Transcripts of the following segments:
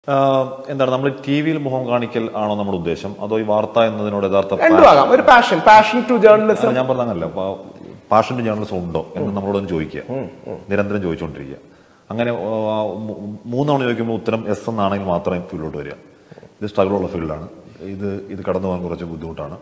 ആഹ് എന്താണ് നമ്മൾ ടി വിയിൽ മുഖം കാണിക്കൽ ആണോ നമ്മുടെ ഉദ്ദേശം അതോ ഈ വാർത്ത എന്നതിനോട് യഥാർത്ഥ രണ്ടും ആകാം ഒരു പാഷൻ പാഷൻ ടു ജേർണലിസം അല്ല, ഞാൻ പറഞ്ഞല്ല പാഷൻ ജേർണലിസം ഉണ്ടോ എന്ന് നമ്മളോടൊന്ന് ചോദിക്കുക നിരന്തരം ചോദിച്ചുകൊണ്ടിരിക്കുക അങ്ങനെ ആ, മൂ- മൂന്നവണ ചോദിക്കുമ്പോൾ ഉത്തരം എസ് എന്നാണെങ്കിൽ മാത്രമേ ഫീൽഡിലോട്ട് വരിക ഇത് സ്ട്രഗിളുള്ള ഫീൽഡാണ് ഇത് ഇത് കടന്നു പോകാൻ കുറച്ച് ബുദ്ധിമുട്ടാണ്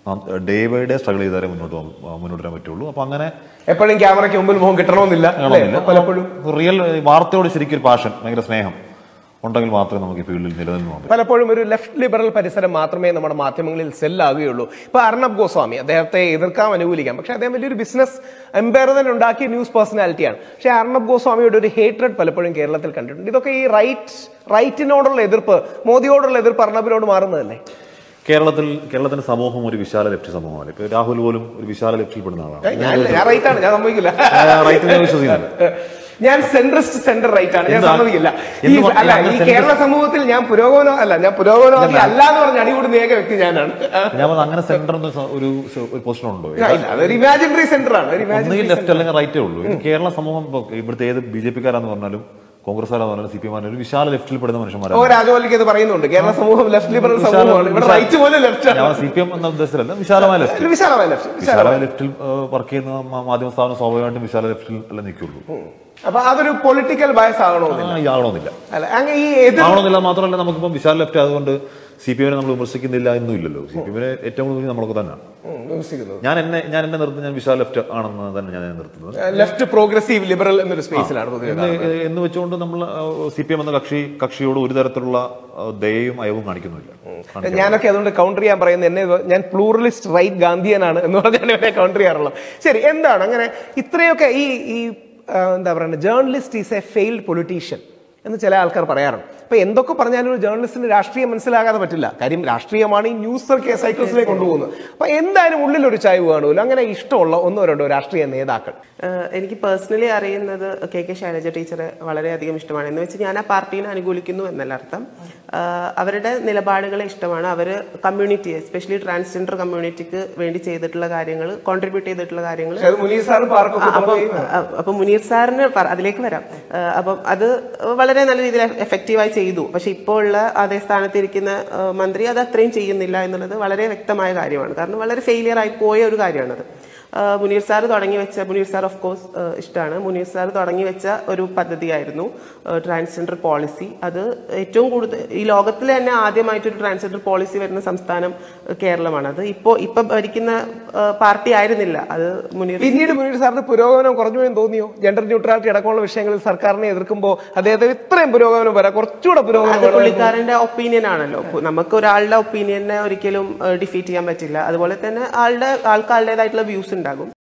ഡേ ബൈ ഡേ സ്ട്രഗിൾ ചെയ്താലേ മുന്നോട്ട് പോകാൻ- മുന്നോട്ട് വരാൻ പറ്റുള്ളൂ അപ്പൊ അങ്ങനെ എപ്പോഴും ക്യാമറയ്ക്ക് മുമ്പിൽ മുഖം കിട്ടണമെന്നില്ല അല്ലേ? പലപ്പോഴും റിയൽ വാർത്തയോട് ശരിക്കും ഒരു പാഷൻ ഭയങ്കര സ്നേഹം ഉണ്ടെങ്കിൽ മാത്രമേ നമുക്ക് ഈ ഫീൽഡിൽ നിലനിന്ന് പോകാൻ പറ്റൂ പലപ്പോഴും ഒരു ലെഫ്റ്റ് ലിബറൽ പരിസരം മാത്രമേ നമ്മുടെ മാധ്യമങ്ങളിൽ സെല്ലാകുകയുള്ളൂ ഇപ്പൊ അർണബ് ഗോസ്വാമി അദ്ദേഹത്തെ എതിർക്കാം അനുകൂലിക്കാം പക്ഷെ അദ്ദേഹം വലിയൊരു ബിസിനസ് എംപയർ തന്നെ ഉണ്ടാക്കിയ ന്യൂസ് പേഴ്സണാലിറ്റിയാണ് പക്ഷെ അർണബ് ഗോസ്വാമിയുടെ ഒരു ഹേറ്റ്രഡ് പലപ്പോഴും കേരളത്തിൽ കണ്ടിട്ടുണ്ട് ഇതൊക്കെ ഈ റൈറ്റ് റൈറ്റിനോടുള്ള എതിർപ്പ് മോദിയോടുള്ള എതിർപ്പ് അർണബിനോട് മാറുന്നതല്ലേ കേരളത്തിൽ കേരളത്തിന്റെ സമൂഹം ഒരു വിശാല ലെഫ്റ്റ് സമൂഹമാണ് ഇപ്പൊ രാഹുൽ പോലും ഒരു വിശാല ലെഫ്റ്റിൽപ്പെടുന്ന ആളാണ് ഞാൻ ഞാൻ റൈറ്റാണ് ഞാൻ സമ്മതിക്കില്ല റൈറ്റിൽ ഞാൻ വിശ്വസിക്കുന്നില്ല ഞാൻ സെൻട്രിസ്റ്റ് സെന്റർ റൈറ്റ് ആണ് ഞാൻ എന്താ? സമ്മതിക്കില്ല ഈ എന്ത് അല്ല ഞാൻ ഈ centrist- കേരള സമൂഹത്തിൽ ഞാൻ പുരോഗമനോ അല്ല ഞാൻ പുരോഗമനവാദി അല്ല എന്ന് പറഞ്ഞ അടികൂടുന്ന ഏക വ്യക്തി ഞാനാണ് ഞാൻ പറഞ്ഞത് അങ്ങനെ സെന്റർ ഒരു ഒരു പൊസിഷൻ ഉണ്ടോ ഇല്ല, അതൊരു ഇമാജിനറി സെന്റർ ആണ് ഒരു ഒന്നുകിൽ imaginary ലെഫ്റ്റ് അല്ലെങ്കിൽ റൈറ്റേ ഉള്ളൂ ഇത് കേരള സമൂഹം ഇപ്പൊ ഇവിടുത്തെ ഏത് ബി ജെ പിക്കാരാന്ന് പറഞ്ഞാലും കോൺഗ്രസ്സുകാരാന്ന് പറഞ്ഞാലും സി പി എം ഒരു വിശാല ലെഫ്റ്റിൽ പെടുന്ന ഓ മനുഷ്യന്മാരാണ് രാജമൗലിക്ക് അത് പറയുന്നുണ്ട് കേരള സമൂഹം ലെഫ്റ്റ് ലിബറൽ സമൂഹമാണ് ഇവിടെ റൈറ്റ് പോലെ ലെഫ്റ്റ് ആണ് ഞാൻ സി പി എം എന്ന ഉദ്ദേശത്തിലല്ല വിശാലമായ ലെഫ്റ്റ് ഒരു വിശാലമായ ലെഫ്റ്റ് വിശാലമായ ലെഫ്റ്റിൽ വർക്ക് ചെയ്യുന്ന മാ- മാധ്യമ സ്ഥാപനം സ്വാഭാവികമായിട്ടും വിശാല ലെഫ്റ്റിൽ അല്ല നിൽക്കുള്ളൂ അപ്പൊ അതൊരു പൊളിറ്റിക്കൽ ബയസ് ആകണമെന്നില്ല ആ, ഈ ആവണമെന്നില്ല അല്ല അങ്ങനെ ഈ എതിർ ആവണമെന്നില്ല മാത്രമല്ല നമുക്കിപ്പം വിശാല ലെഫ്റ്റ് ആയതുകൊണ്ട് സി പി എമ്മിനെ നമ്മൾ വിമർശിക്കുന്നില്ല എന്നും ഇല്ലല്ലോ സി പി എമ്മിനെ ഏറ്റവും കൂടുതൽ നമ്മളൊക്കെ തന്നെയാണ് ഉം, വിമർശിക്കുന്നത് ഞാൻ എന്നെ ഞാൻ എന്നെ നിർത്തുന്നത് ഞാൻ വിശാല ലെഫ്റ്റ് ആണെന്ന് തന്നെ ഞാൻ നിർത്തുന്നത് ലെഫ്റ്റ് പ്രോഗ്രസീവ് ലിബറൽ എന്നൊരു സ്പേസിലാണ് പൊതുവെ എന്ന് എന്ന് വെച്ചുകൊണ്ട് നമ്മൾ സി പി എം എന്ന കക്ഷി കക്ഷിയോട് ഒരു തരത്തിലുള്ള ആ, ദയയും അയവും കാണിക്കുന്നില്ല കാണിക്കാറില്ല. ഞാനൊക്കെ അതുകൊണ്ട് കൗണ്ടർ ചെയ്യാൻ പറയുന്നത് എന്നെ ഞാൻ പ്ലൂറലിസ്റ്റ് റൈറ്റ് ഗാന്ധിയനാണ് എന്ന് പറഞ്ഞാൽ എന്നെ കൗണ്ടർ ചെയ്യാറുള്ളത് ശരി എന്താണ് അങ്ങനെ ഇത്രയൊക്കെ ഈ ഈ ആ, എന്താ പറയുക journalist is a failed politician എന്ന് ചില ആൾക്കാർ പറയാറുണ്ട് അപ്പൊ എന്തൊക്കെ പറഞ്ഞാലും ഒരു ജേർണലിസ്റ്റിന് രാഷ്ട്രീയം മനസ്സിലാകാതെ പറ്റില്ല കാര്യം രാഷ്ട്രീയമാണ് ഈ ന്യൂസ് സൈക്കിൾസിലേക്ക് കൊണ്ടുപോകുന്നത് അപ്പൊ എന്തായാലും ഉള്ളിൽ ഒരു ചായ്വ് കാണുമല്ലോ അങ്ങനെ ഇഷ്ടമുള്ള ഒന്നോ രണ്ടോ രാഷ്ട്രീയ നേതാക്കൾ ഏഹ് എനിക്ക് പേഴ്സണലി അറിയുന്നത് കെ കെ ശൈലജ ടീച്ചറെ വളരെയധികം ഇഷ്ടമാണ് എന്ന് വെച്ച് ഞാൻ ആ പാർട്ടീനെ അനുകൂലിക്കുന്നു എന്നല്ല അർത്ഥം ഏഹ് അവരുടെ നിലപാടുകളെ ഇഷ്ടമാണ് അവർ കമ്മ്യൂണിറ്റി എസ്പെഷ്യലി ട്രാൻസ്ജെൻഡർ കമ്മ്യൂണിറ്റിക്ക് വേണ്ടി ചെയ്തിട്ടുള്ള കാര്യങ്ങൾ കോൺട്രിബ്യൂട്ട് ചെയ്തിട്ടുള്ള കാര്യങ്ങൾ പക്ഷെ അത് മുനീർ സാർ പാർക്കൊക്കെ അപ്പം അപ്പൊ മുനീർ സാറിന് പറ- അതിലേക്ക് വരാം ഏഹ് അപ്പം അത് വളരെ നല്ല രീതിയിൽ എഫക്റ്റീവായി ചെയ്തു പക്ഷെ ഇപ്പോൾ ഉള്ള അതേ സ്ഥാനത്തിരിക്കുന്ന ഏഹ് മന്ത്രി അത് അത്രയും ചെയ്യുന്നില്ല എന്നുള്ളത് വളരെ വ്യക്തമായ കാര്യമാണ് കാരണം വളരെ ഫെയിലിയർ ആയി പോയ ഒരു കാര്യമാണത് ഏഹ് മുനീർ സാർ തുടങ്ങി വെച്ച മുനീർ സാർ ഓഫ് കോഴ്സ് ഇഷ്ടമാണ് മുനീർ സാർ തുടങ്ങി വെച്ച ഒരു പദ്ധതിയായിരുന്നു ട്രാൻസ്ജെൻഡർ പോളിസി അത് ഏറ്റവും കൂടുതൽ ഈ ലോകത്തിൽ തന്നെ ആദ്യമായിട്ട് ഒരു ട്രാൻസ്ജെൻഡർ പോളിസി വരുന്ന സംസ്ഥാനം ഏഹ് കേരളമാണ് അത് ഇപ്പോൾ ഇപ്പൊ ഭരിക്കുന്ന ഏഹ് പാർട്ടി ആയിരുന്നില്ല അത് മുനീർ പിന്നീട് മുനീർ സാറിന് പുരോഗമനം കുറഞ്ഞു എന്ന് തോന്നിയോ ജെൻഡർ ന്യൂട്രാലിറ്റി അടക്കമുള്ള വിഷയങ്ങളിൽ സർക്കാരിനെ എതിർക്കുമ്പോൾ അദ്ദേഹത്തിന് ഇത്രയും പുരോഗമനം വരാം കുറച്ചുകൂടെ പുരോഗമനം അത് വേണം. പുള്ളിക്കാരന്റെ ഒപ്പീനിയൻ ആണല്ലോ പു- നമുക്ക് ഒരാളുടെ ഒപ്പീനിയനെ ഒരിക്കലും ഡിഫീറ്റ് ചെയ്യാൻ പറ്റില്ല അതുപോലെ തന്നെ ആളുടെ ആൾക്ക് ആളുടേതായിട്ടുള്ള വ്യൂസ് ഉണ്ടാകും